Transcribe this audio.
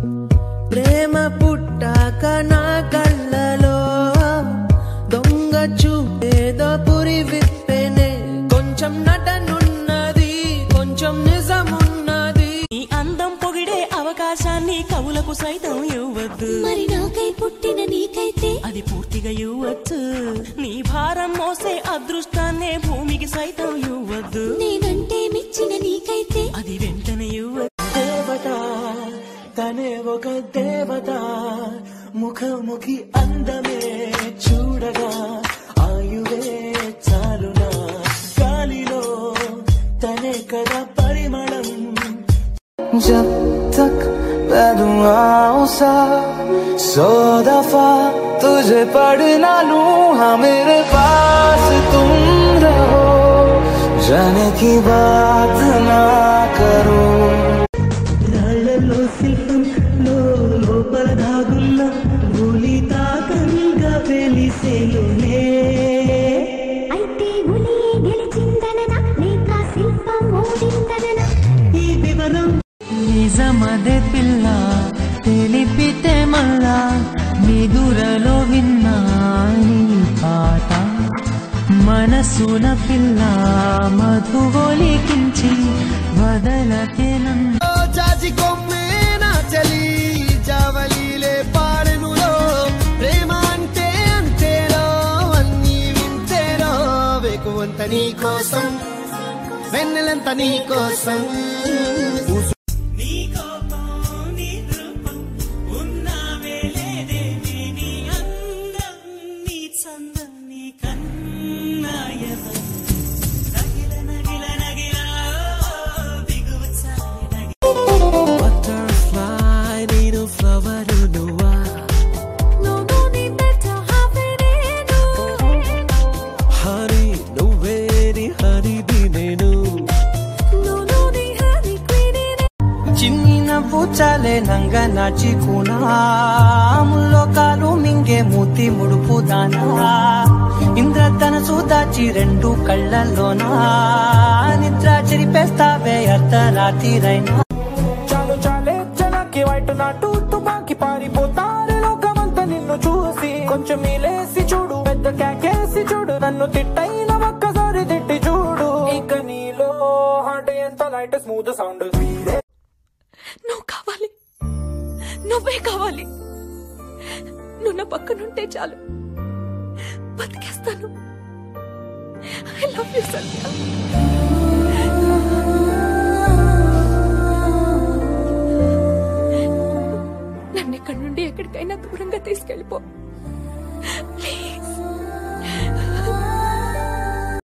ప్రేమ పుట్టాక నా కళ్ళలో దొంగ చూపేదో పురి విప్పెనే కొంచెం నటనున్నది కొంచెం నిజమున్నది నీ అందం పొగిడే అవకాశాన్ని కవులకు సైతం ఇవ్వద్దు మరి నాకై పుట్టిన నీకైతే అది పూర్తిగా ఇవ్వచ్చు నీ భారం మోసే అదృష్టాన్నే భూమికి సైతం ఇవ్వద్దు నేనంటే మెచ్చిన నీకైతే అది వెంటనే ఇవ్వద్దు దేవత తనే ఒక దేవత ముఖముఖి అందమే చూడగా ఆయువే చాలునా గాలిలో తనే కదా పరిమళం जब तक मैं दुआओं सा सौ दफा तुझे पढ़ ना लूं हाँ मेरे पास तुम रहो जाने की बात ना करूं రాళ్ళలో శిల్పంలో లోపల దాగున్న భూలి తాకంగా వెలిసేలునే అయితే ఉలియే గెలిచిందనన లేక శిల్పం ఓడిందనన ఈ వివరం నిజమదే పిల్ల తెలిపితే మళ్ళా నిదురలో విన్నా నీ పాట మనసున పిల్ల మధుగోలికించి వదలకే నన్ను జాజి కొమ్మే నా చలి జావలీలే పాడెనులో ప్రేమ అంటే అంతేరో అన్నీ వింతేరో వేకువంత నీ కోసం వెన్నెలంత నీ కోసం బటర్ఫ్లై నేను ఫ్లవర్ నువ్వా No, no, నీ better have it హరి నువ్వే నీ హరిది నేను No, no, నీ honey queen చిన్ని నవ్వు చాలే నంగ నాచి ముల్లో కాలు మింగే మూతి ముడుపు దానా ఇంద్రధనసు దాచి రెండు కళ్ళల్లోనా నిద్ర చెరిపేస్తావే అర్ధరాత్రిరైనా చాలు చాలే జనాకి వైట్ నాటు తుపాకి పారిపోతారు లోకమంతా నిన్ను చూసి కొంచెం లేసి చూడు పెద్ద కేకేసి చూడు నన్ను తిట్టైన ఒక్కసారి తిట్టి చూడు ఇక నీలో హార్ట్ ఎంత లైట్ స్మూత్ సౌండ్ నువ్వు కావాలి నువ్వే కావాలి నువ్వు నా పక్కనుంటే చాలు బతికేస్తాను ఐ లవ్ యూ సంధ్య నన్ను ఇక్కడి నుండి ఎక్కడికైనా దూరంగా తీసుకెళ్ళిపో